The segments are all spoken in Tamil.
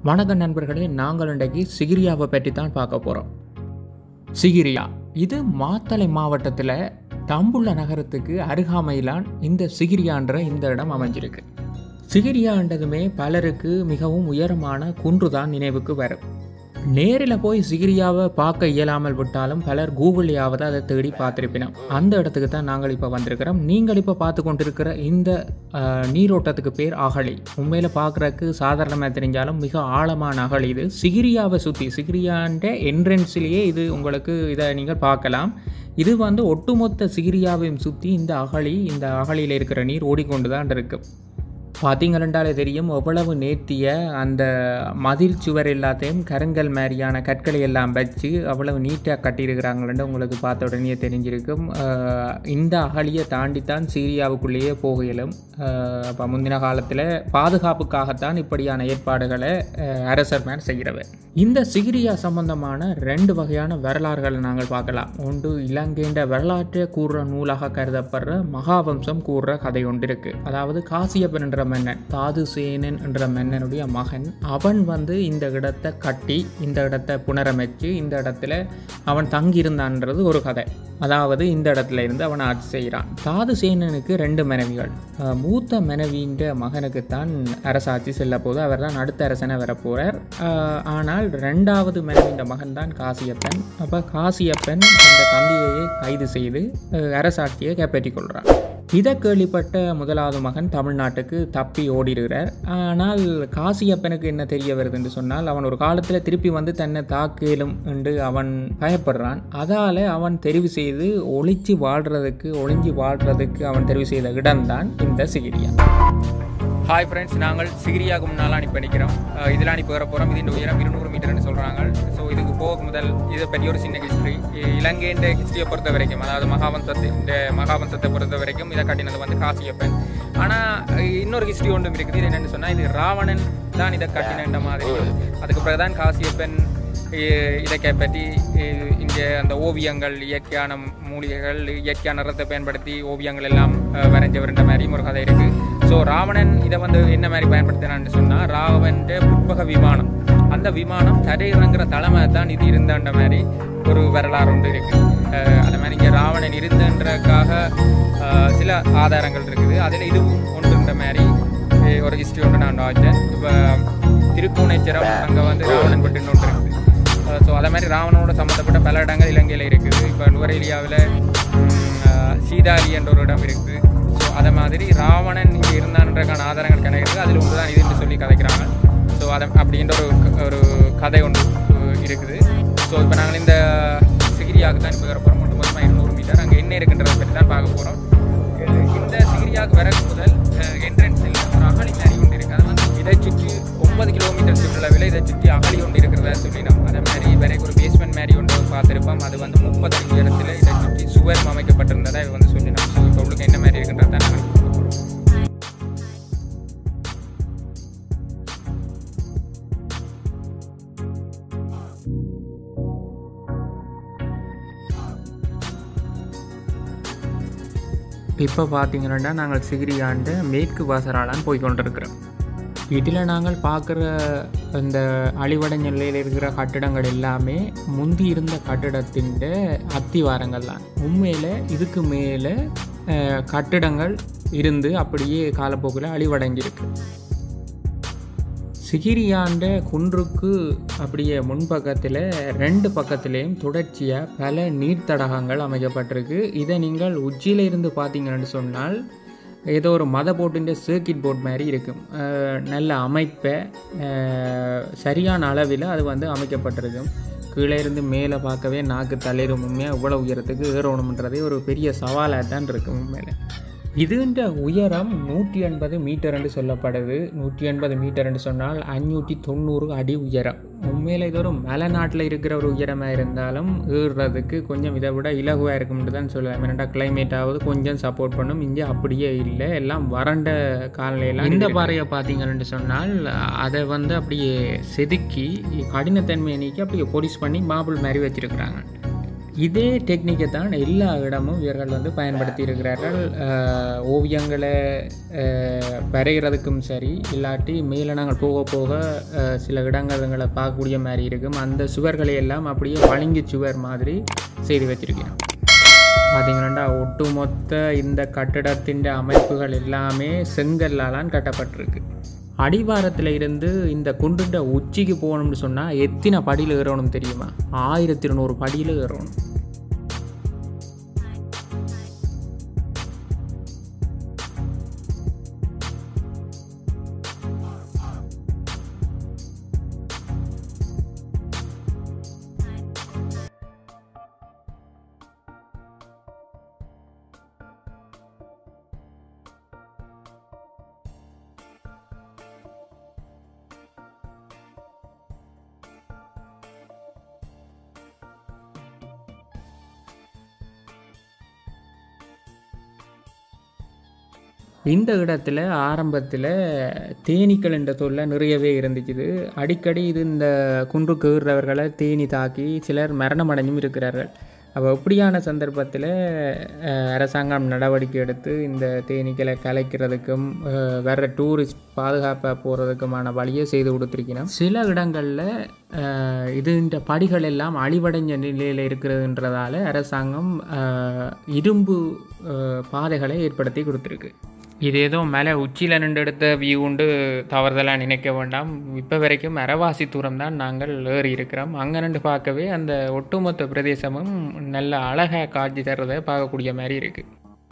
வணக்கம் நண்பர்களே நாங்கள் இன்றைக்கு சிகிரியாவை பற்றி தான் பார்க்க போகிறோம் சிகிரியா இது மாத்தளை மாவட்டத்தில் தம்புள்ள நகரத்துக்கு அருகாமையிலான் இந்த சிகிரியான்ற இந்த இடம் அமைஞ்சிருக்கு சிகிரியான்றதுமே பலருக்கு மிகவும் உயரமான குன்று தான் நினைவுக்கு வரும் நேரில் போய் சிகிரியாவை பார்க்க இயலாமல் விட்டாலும் பலர் கூகுள்லையாவது அதை தேடி பார்த்துருப்பினோம் அந்த இடத்துக்கு தான் நாங்கள் இப்போ வந்திருக்கிறோம் நீங்கள் இப்போ பார்த்து கொண்டிருக்கிற இந்த அஹ், நீரோட்டத்துக்கு பேர் அகழி உண்மையில் பார்க்குறக்கு சாதாரணமாக தெரிஞ்சாலும் மிக ஆழமான அகழி இது சிகிரியாவை சுற்றி சிகிரியான்ற என்ட்ரன்ஸ்லேயே இது உங்களுக்கு இதை நீங்கள் பார்க்கலாம் இது வந்து ஒட்டுமொத்த சிகிரியாவையும் சுற்றி இந்த அகழி இந்த அகழியில் இருக்கிற நீர் ஓடிக்கொண்டு தான் இருக்கும் பார்த்தீங்களென்றாலே தெரியும் எவ்வளவு நேர்த்திய அந்த மதில் சுவர் எல்லாத்தையும் கருங்கல் மாதிரியான கற்களை எல்லாம் வச்சு அவ்வளவு நீட்டாக கட்டியிருக்கிறாங்களேன்னு உங்களுக்கு பார்த்த உடனே தெரிஞ்சிருக்கும் அஹ் இந்த அகழியை தாண்டித்தான் சீரியாவுக்குள்ளேயே போக இயலும் அப்போ முந்தின காலத்தில் பாதுகாப்புக்காகத்தான் இப்படியான ஏற்பாடுகளை அஹ், அரசர் மேல் செய்கிறவர் இந்த சிகிரியா சம்பந்தமான ரெண்டு வகையான வரலாறுகளை நாங்கள் பார்க்கலாம் ஒன்று இலங்கையின் வரலாற்றை கூறுற நூலாக கருதப்படுற மகாவம்சம் கூறுற கதை ஒன்று இருக்கு அதாவது காசியப்பன் என்ற மன்னன் தாதுசேனன் என்ற மன்னனுடைய மகன் அவன் வந்து இந்த இடத்தை கட்டி இந்த இடத்தை புனரமைச்சு இந்த இடத்துல அவன் தங்கியிருந்தான்றது ஒரு கதை அதாவது இந்த இடத்துல இருந்து அவன் ஆட்சி செய்கிறான் தாதுசேனனுக்கு ரெண்டு மனைவிகள் அஹ் மூத்த மனைவின்ற மகனுக்குத்தான் அரசாட்சி செல்ல போது அவர் தான் அடுத்த அரசனை வரப்போகிறார் ஆனால் ரெண்டாவது மனைவின்ற மகன் தான் காசியப்பன் அப்போ காசியப்பன் அந்த தந்தையையே கைது செய்து அஹ் அரசாட்சியை கைப்பற்றிக் கொள்கிறான் இதை கேள்விப்பட்ட முதலாவது மகன் தமிழ்நாட்டுக்கு தப்பி ஓடிடுகிறார் ஆனால் காசியப்பனுக்கு என்ன தெரிய வருதுன்னு சொன்னால் அவன் ஒரு காலத்தில் திருப்பி வந்து தன்னை தாக்கேலும் என்று அவன் பயப்படுறான் அதால் அவன் தெரிவு செய்து ஒளிச்சு வாழ்கிறதுக்கு ஒளிஞ்சு வாழ்கிறதுக்கு அவன் தெரிவு செய்த இடம்தான் இந்த சிகிரியா ஹாய் ஃப்ரெண்ட்ஸ் நாங்கள் சிகிரியாவுக்கு முன்னால் அனுப்பி பண்ணிக்கிறோம் இதில் அனுப்பி வர போகிறோம் இது உயரம் இருநூறு மீட்டர்னு சொல்கிறாங்க ஸோ இதுக்கு போக முதல் இதை பற்றி ஒரு சின்ன ஹிஸ்ட்ரி இலங்கையின் ஹிஸ்ட்ரியை பொறுத்த வரைக்கும் அதாவது மகாவம்சத்தை இந்த மகாவம்சத்தை பொறுத்த வரைக்கும் இதை கட்டினது வந்து காசியப்பன் ஆனால் இன்னொரு ஹிஸ்ட்ரி ஒன்றும் இருக்குது இது என்னென்னு சொன்னால் இது ராவணன் தான் இதை கட்டின மாதிரி அதுக்கு பிறகு தான் காசியப்பன் இ- இதை கைப்பற்றி இ- இங்கே அந்த ஓவியங்கள் இயற்கையான மூலிகைகள் இயற்கையான நிறத்தை பயன்படுத்தி ஓவியங்கள் எல்லாம் அஹ், வரைஞ்சவர்ன்ற மாதிரியும் ஒரு கதை இருக்குது ஸோ ராவணன் இதை வந்து என்ன மாதிரி பயன்படுத்தினான்னு சொன்னால் ராவன் புட்பக விமானம் அந்த விமானம் தரையிறங்குற தலைமை தான் இது இருந்தன்ற மாதிரி ஒரு வரலாறு ஒன்று இருக்குது அந்த மாதிரி இங்கே ராவணன் இருந்தன்றக்காக அஹ், சில ஆதாரங்கள் இருக்குது அதில் இதுவும் ஒன்றுன்ற மாதிரி அஹ், ஒரு ஹிஸ்ட்ரி ஒன்று நான் வாச்சேன் இப்போ திருப்பூனைச்சரம் அங்கே வந்து ராவணன் பட்டு ஒன்று இருக்குது ஸோ அதே மாதிரி ராவணனோட சம்மந்தப்பட்ட பல இடங்கள் இலங்கையில் இருக்குது இப்போ நுவரேலியாவில் சீதாரி என்ற ஒரு இடம் இருக்குது ஸோ அதே மாதிரி ராவணன் இங்கே இருந்தான்றக்கான ஆதாரங்கள் கிடைக்கிறது அதில் ஒன்று தான் இதுன்னு சொல்லி கதைக்கிறாங்க ஸோ அதை அப்படின்ற ஒரு க- ஒரு கதை ஒன்று அஹ், இருக்குது ஸோ இப்போ நாங்கள் இந்த சிகிரியாவுக்கு தான் இப்போ போகிறோம் மட்டும் மொத்தமாக இருநூறு மீட்டர் அங்கே என்ன இருக்குன்றதை பற்றி தான் பார்க்க போகிறோம் இந்த சிகிரியாவுக்கு வர முதல் என்ட்ரன்ஸில் ஒரு அகழி மாதிரி ஒன்று இருக்குது அதை வந்து இதை சுற்றி ஒன்பது கிலோமீட்டர் சுற்றளவில் இதை சுற்றி அகழி ஒன்று இருக்கிறதா சொல்லினோம் அதே மாதிரி வரைக்கும் ஒரு பேஸ்மெண்ட் மாதிரி ஒன்று பார்த்துருப்போம் அது வந்து முப்பது அடி உயரத்தில் இதை சுற்றி சுவர் அமைக்கப்பட்டிருந்ததா இது வந்து சொல்லினோம் ஸோ இப்போ உங்களுக்கு என்ன மாதிரி இருக்குன்றதை நாங்கள் பார்க்க போகிறோம் இப்போ பார்த்தீங்கன்னா நாங்கள் சிகிரியாண்ட மேற்கு வாசராலான் போய் கொண்டிருக்கிறோம் இதில் நாங்கள் பார்க்குற இந்த அழிவடைஞ்ச நிலையில் இருக்கிற கட்டிடங்கள் எல்லாமே முந்தி இருந்த கட்டிடத்தின் அத்திவாரங்கள் தான் உண்மையில் இதுக்கு மேலே அஹ், கட்டிடங்கள் இருந்து அப்படியே காலப்போக்கில் அழிவடைஞ்சிருக்கு சிகிரியாண்ட குன்றுக்கு அப்படியே முன்பக்கத்தில் ரெண்டு பக்கத்துலேயும் தொடர்ச்சியாக பல நீர்த்தடாகங்கள் அமைக்கப்பட்டிருக்கு இதை நீங்கள் உச்சியில இருந்து பார்த்தீங்கன்னு சொன்னால் ஏதோ ஒரு மத போட்டுன்ற சர்க்கிட் போர்ட் மாதிரி இருக்கும் அஹ் நல்ல அமைப்பை அஹ் சரியான அளவில் அது வந்து அமைக்கப்பட்டிருக்கும் கீழே இருந்து மேலே பார்க்கவே நாக்கு தளிரும் உண்மையாக இவ்வளோ உயரத்துக்கு ஏறணுன்றதே ஒரு பெரிய சவாலாக தான் இருக்கும் உண்மையில் இதுன்ற உயரம் நூற்றி எண்பது மீட்டர் என்று சொல்லப்படுது நூற்றி எண்பது மீட்டர் என்று சொன்னால் அஞ்சூற்றி தொண்ணூறு அடி உயரம் உண்மையில் இது ஒரு மலைநாட்டில் இருக்கிற ஒரு உயரமாக இருந்தாலும் ஏறுறதுக்கு கொஞ்சம் இதை விட இலகுவாக இருக்கும்னு தான் சொல்லலாம் ஏன்னா கிளைமேட்டாவது கொஞ்சம் சப்போர்ட் பண்ணும் இங்கே அப்படியே இல்லை எல்லாம் வறண்ட காலநிலையில் இந்த பாறையை பார்த்தீங்கன்னு சொன்னால் அதை வந்து அப்படியே செதுக்கி கடினத்தன்மையை நீக்கி அப்படியே பொடிஸ் பண்ணி மாபிள் மாதிரி வச்சுருக்குறாங்க இதே டெக்னிக்கை தான் எல்லா இடமும் இவர்கள் வந்து பயன்படுத்தி இருக்கிறார்கள் அஹ், ஓவியங்களை அஹ், வரைகிறதுக்கும் சரி இல்லாட்டி மேலே நாங்கள் போக போக அஹ், சில இடங்களை பார்க்கக்கூடிய மாதிரி இருக்கும் அந்த சுவர்களை எல்லாம் அப்படியே பளிங்கு சுவர் மாதிரி செய்து வச்சிருக்கிறோம் பார்த்தீங்கன்னா ஒட்டுமொத்த இந்த கட்டடத்தின் அமைப்புகள் எல்லாமே செங்கல்லாலான் கட்டப்பட்டிருக்கு அடிவாரத்தில் இருந்து இந்த குண்டுண்ட உச்சிக்கு போகணும்னு சொன்னால் எத்தனை படியில் ஏறணும் தெரியுமா ஆயிரத்தி இருநூறு படியில் ஏறணும் இந்த இடத்துல ஆரம்பத்தில் தேனீக்கள் என்ற சொல்ல நிறையவே இருந்துச்சுது அடிக்கடி இது இந்த குன்றுக்கு ஏறுறவர்களை தேனி தாக்கி சிலர் மரணம் அடைஞ்சும் இருக்கிறார்கள் அப்போ இப்படியான சந்தர்ப்பத்தில் அஹ், அரசாங்கம் நடவடிக்கை எடுத்து இந்த தேனீக்களை கலைக்கிறதுக்கும் அஹ், வர்ற டூரிஸ்ட் பாதுகாப்பாக போகிறதுக்குமான வழியை செய்து கொடுத்துருக்கணும் சில இடங்களில் இதுன்ற படிகள் எல்லாம் அழிவடைஞ்ச நிலையில் இருக்கிறதுன்றதால அரசாங்கம் அஹ், இரும்பு அஹ், பாதைகளை ஏற்படுத்தி கொடுத்துருக்கு இது ஏதோ மேலே உச்சியில் நின்று எடுத்த வியூ உண்டு தவறுதலாக நினைக்க வேண்டாம் இப்போ வரைக்கும் அரைவாசி தூரம் தான் நாங்கள் ஏறி இருக்கிறோம் அங்கே நின்று பார்க்கவே அந்த ஒட்டுமொத்த பிரதேசமும் நல்ல அழகாக காட்சி தர்றதை பார்க்கக்கூடிய மாதிரி இருக்குது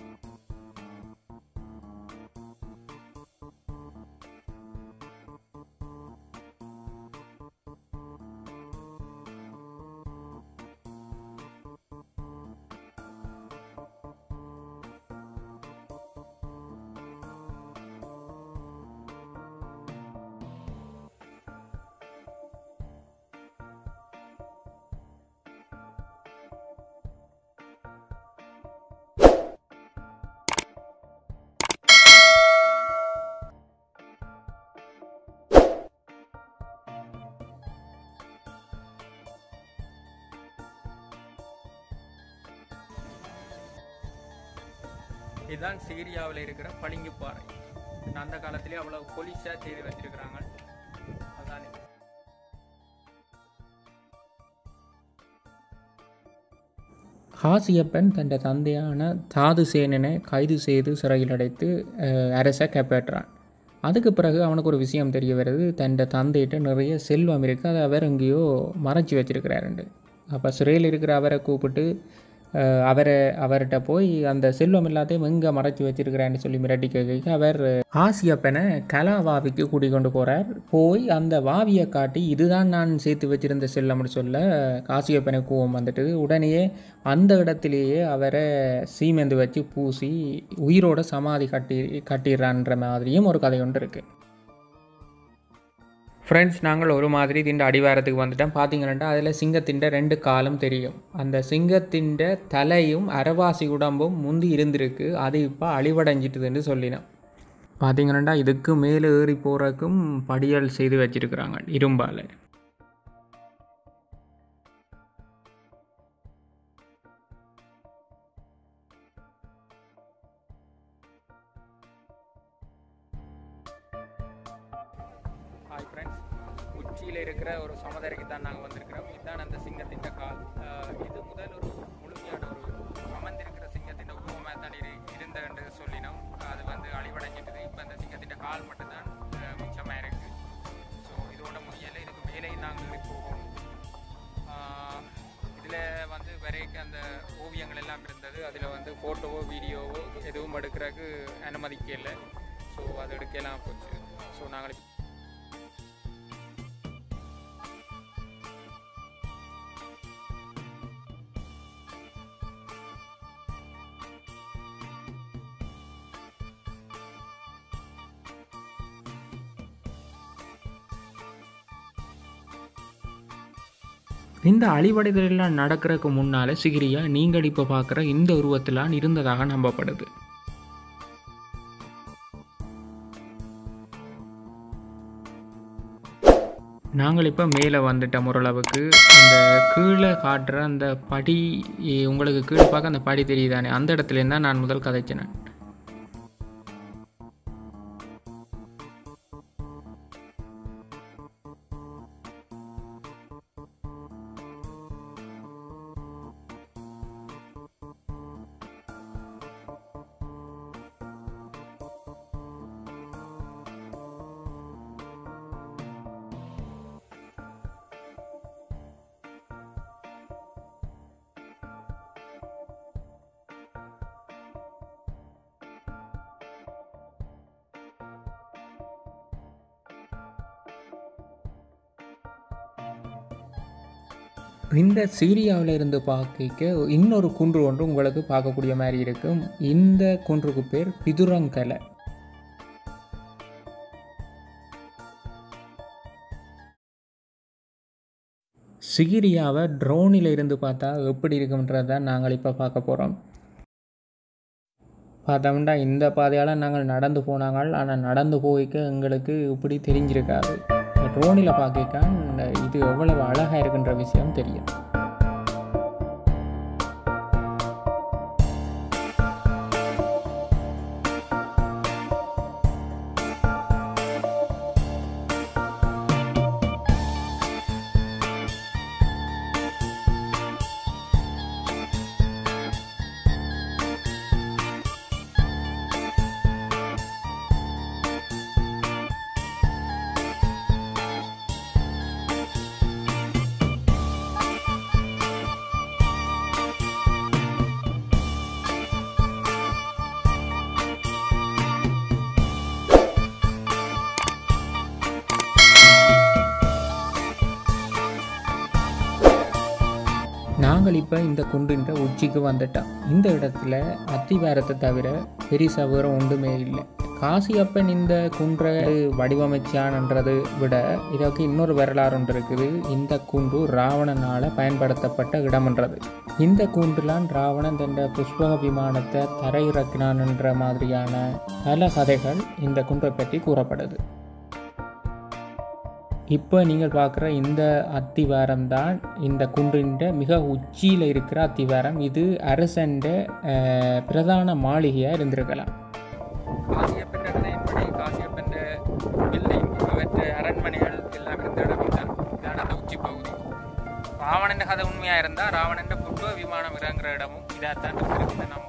இதுதான் சிகிரியாவில் இருக்கிற பளிங்கு பாறை அந்த காலத்திலே அவ்வளோ பொலிஷாக செய்து வச்சிருக்கிறாங்க அதான் இது. ஹாசியப்பன் தன் தந்தையான தாதுசேனனை கைது செய்து சிறையில் அடைத்து அஹ், அரசை கைப்பற்றான் அதுக்கு பிறகு அவனுக்கு ஒரு விஷயம் தெரிய வருது தன் தந்தையிட்ட நிறைய செல்வம் இருக்குது அதை அவர் எங்கேயோ மறைச்சி வச்சிருக்கிறாருண்டு அப்போ சிறையில் இருக்கிற அவரை கூப்பிட்டு அஹ், அவரை அவர்கிட்ட போய் அந்த செல்வம் எல்லாத்தையும் எங்கே மறைச்சி வச்சிருக்கிறான்னு சொல்லி மிரட்டி கேட்க அவர் ஆசியப்பனை கலாவாவிக்கு கூட்டிக் கொண்டு போகிறார் போய் அந்த வாவியை காட்டி இதுதான் நான் சேர்த்து வச்சிருந்த செல்லம்னு சொல்ல காசியப்பனை கோவம் வந்துட்டு உடனேயே அந்த இடத்திலேயே அவரை சீமெந்து வச்சு பூசி உயிரோட சமாதி கட்டி கட்டிடுறான்ற மாதிரியும் ஒரு கதை ஒன்று இருக்குது ஃப்ரெண்ட்ஸ் நாங்கள் ஒரு மாதிரி திண்ட அடிவாரத்துக்கு வந்துட்டோம் பார்த்தீங்கன்னா அதில் சிங்கத்தின் ரெண்டு காலும் தெரியும் அந்த சிங்கத்தின் தலையும் அரவாசி உடம்பும் முந்தி இருந்திருக்கு அது இப்போ அழிவடைஞ்சிட்டுதுன்னு சொல்லினோம் பார்த்தீங்கன்னா இதுக்கு மேலே ஏறி போகிறதுக்கும் படியல் செய்து வச்சிருக்கிறாங்க இரும்பால் ஹாய் ஃப்ரெண்ட்ஸ் உச்சியில் இருக்கிற ஒரு சமதரைக்கு தான் நாங்கள் வந்திருக்கிறோம் இதுதான் அந்த சிங்கத்தின் கால் அஹ் இது முதல் ஒரு முழுமையான ஒரு அமர்ந்திருக்கிற சிங்கத்தின் உருவமாக தான் இரு இருந்த என்று சொல்லினோம் அது வந்து அழிவடைஞ்சிட்டது இப்போ அந்த சிங்கத்தின் கால் மட்டும்தான் அஹ், மிச்சமாக இருக்குது ஸோ இதோட முடியலை இதுக்கு மேலே நாங்கள் போகணும் இதில் வந்து வரைக்கும் அந்த ஓவியங்கள் எல்லாம் இருந்தது அதில் வந்து ஃபோட்டோவோ வீடியோவோ எதுவும் எடுக்கிறதுக்கு அனுமதிக்கல ஸோ அது எடுக்கலாம் போச்சு ஸோ நாங்கள் இப்ப- இந்த அழிவடைதலெல்லாம் நடக்கிறதுக்கு முன்னால் சிகிரியா நீங்கள் இப்போ பார்க்குற இந்த உருவத்திலான் இருந்ததாக நம்பப்படுது நாங்கள் இப்போ மேலே வந்துட்டோம் ஓரளவுக்கு அந்த கீழே காட்டுற அந்த படி உங்களுக்கு கீழே பார்க்க அந்த படி தெரியுதானே அந்த இடத்துலேருந்து தான் நான் முதல் கதைச்சினேன் இந்த சீரியாவில் இருந்து பார்க்க இன்னொரு குன்று ஒன்று உங்களுக்கு பார்க்கக்கூடிய மாதிரி இருக்கும் இந்த குன்றுக்கு பேர் பிதுரங்கலை சிகிரியாவை ட்ரோனில் இருந்து பார்த்தா எப்படி இருக்குன்றதை நாங்கள் இப்போ பார்க்க போகிறோம் பார்த்தோம்னா இந்த பாதையால் நாங்கள் நடந்து போனாங்கள் ஆனால் நடந்து போய்க்க எங்களுக்கு இப்படி தெரிஞ்சிருக்காது ட்ரோனில் பார்க்க இது எவ்வளவு அழகாக இருக்குன்ற விஷயம் தெரியும் நாங்கள் இப்போ இந்த குன்றின்ற உச்சிக்கு வந்துட்டோம் இந்த இடத்துல அத்திவாரத்தை தவிர பெரிய வேறு ஒன்றுமே இல்லை காசியப்பன் இந்த குன்றை வடிவமைச்சான்ன்றதை விட இதற்கு இன்னொரு வரலாறு ஒன்று இருக்குது இந்த குன்று ராவணனால் பயன்படுத்தப்பட்ட இடம்ன்றது இந்த குன்றுலான் ராவணன் தந்த புஷ்பக விமானத்தை தரையிறக்கினான்ன்ற மாதிரியான பல கதைகள் இந்த குன்றை பற்றி கூறப்படுது இப்போ நீங்கள் பார்க்குற இந்த அத்திவாரம் தான் இந்த குன்றின் மிக உச்சியில் இருக்கிற அத்திவாரம் இது அரசண்ட பிரதான மாளிகையாக இருந்திருக்கலாம் காசியப்பன் கதையின்படி காசியப்பன் பில்டிங் அவற்ற அரண்மனைகள் எல்லாம் இருந்த இடம் தான் இதான் அந்த உச்சி பகுதி ராவணன் கதை உண்மையாக இருந்தால் ராவணன் புஷ்ப விமானம் இறங்குற இடமும் இதாக தான் இருக்குது நம்ம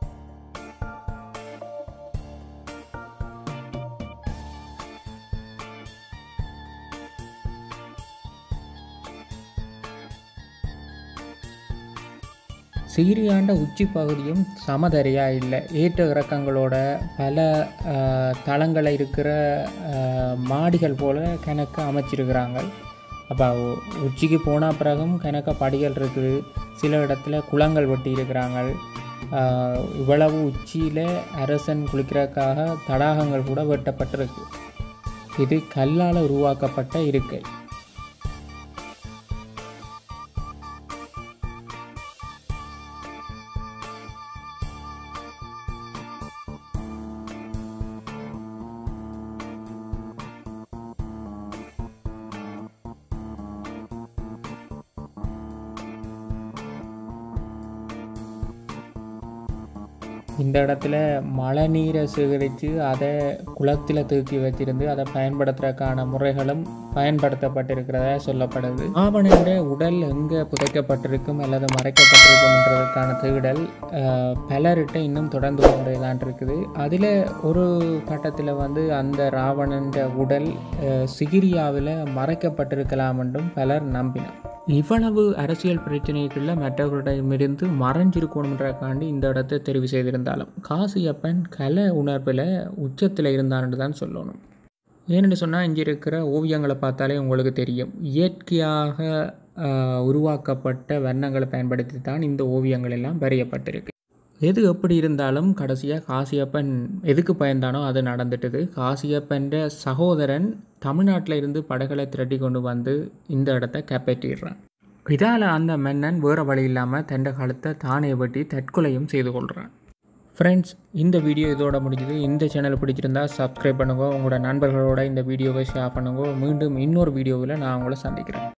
சீரியாண்ட உச்சி பகுதியும் சமதரையாக இல்லை ஏற்ற இறக்கங்களோட பல தளங்களை இருக்கிற மாடிகள் போல் கணக்கு அமைச்சிருக்கிறாங்க அப்போ உச்சிக்கு போன பிறகும் கணக்க படிகள் இருக்குது சில இடத்துல குளங்கள் வெட்டி இருக்கிறாங்க இவ்வளவு உச்சியில் அரசன் குளிக்கிறதுக்காக தடாகங்கள் கூட வெட்டப்பட்டிருக்கு இது கல்லால் உருவாக்கப்பட்ட இருக்கை இந்த இடத்துல மழை நீரை சேகரித்து அதை குளத்தில் தூக்கி வச்சிருந்து அதை பயன்படுத்துறதுக்கான முறைகளும் பயன்படுத்தப்பட்டிருக்கிறதா சொல்லப்படுது ஆவணன்ற உடல் எங்கே புதைக்கப்பட்டிருக்கும் அல்லது மறைக்கப்பட்டிருக்கும்ன்றதுக்கான தேடல் பலர்கிட்ட இன்னும் தொடர்ந்து கொண்டே தான் இருக்குது அதில் ஒரு கட்டத்தில் வந்து அந்த ராவணன்ற உடல் சிகிரியாவில் மறைக்கப்பட்டிருக்கலாம் என்றும் பலர் நம்பினர் இவ்வளவு அரசியல் பிரச்சனைகளில் மற்றவர்களிடமிருந்து மறைஞ்சிருக்கணுன்றக்காண்டி இந்த இடத்தை தெரிவு செய்திருந்தாலும் காசியப்பன் கலை உணர்வில் உச்சத்தில் இருந்தான்னு தான் சொல்லணும் ஏன்னு சொன்னால் இங்கே இருக்கிற ஓவியங்களை பார்த்தாலே உங்களுக்கு தெரியும் இயற்கையாக உருவாக்கப்பட்ட வண்ணங்களை பயன்படுத்தி தான் இந்த ஓவியங்கள் எல்லாம் வரையப்பட்டிருக்கு எது எப்படி இருந்தாலும் கடைசியாக காசியப்பன் எதுக்கு பயந்தானோ அது நடந்துட்டுது காசியப்பன்ற சகோதரன் தமிழ்நாட்டில் இருந்து படகளை திரட்டி கொண்டு வந்து இந்த இடத்த கைப்பற்றிடுறான் இதால் அந்த மன்னன் வேறு வழி இல்லாமல் தண்ட காலத்தை தானே வெட்டி தற்கொலையும் செய்து கொள்கிறான் ஃப்ரெண்ட்ஸ் இந்த வீடியோ இதோட முடிஞ்சுது இந்த சேனல் பிடிச்சிருந்தா சப்ஸ்கிரைப் பண்ணுங்க உங்களோட நண்பர்களோட இந்த வீடியோவை ஷேர் பண்ணுங்க மீண்டும் இன்னொரு வீடியோவில் நான் உங்களை சந்திக்கிறேன்